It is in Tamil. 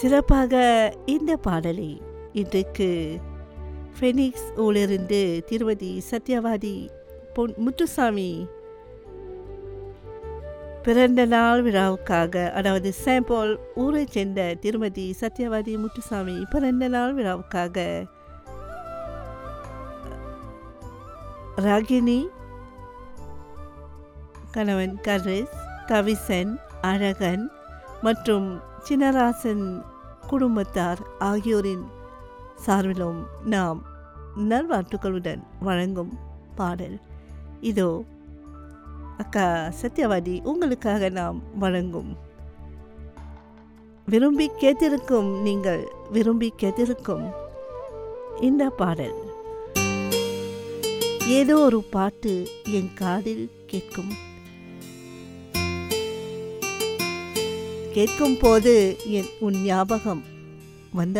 சிறப்பாக இந்த பாடலை இன்றைக்கு ஃபெனிக்ஸ் ஊழிருந்து திருமதி சத்யவாதி பொன் முத்துசாமி பிறந்த நாள் விழாவுக்காக அதாவது சாம்போல் ஊரைச் சேர்ந்த திருமதி சத்யவாதி முத்துசாமி பிறந்த நாள் விழாவுக்காக ராகினி கணவன் கர்ரிஸ் கவிசன் அழகன் மற்றும் சின்னராசன் குடும்பத்தார் ஆகியோரின் சார்பிலும் நாம் நல்வாழ்த்துக்களுடன் வழங்கும் பாடல் இதோ அக்கா சத்யவாதி உங்களுக்காக நாம் வழங்கும் விரும்பி கேட்டிருக்கும் நீங்கள் விரும்பி கேட்டிருக்கும் இந்த பாடல் ஏதோ ஒரு பாட்டு என் காதில் கேட்கும் கேட்கும் போது என் உன் ஞாபகம் வந்த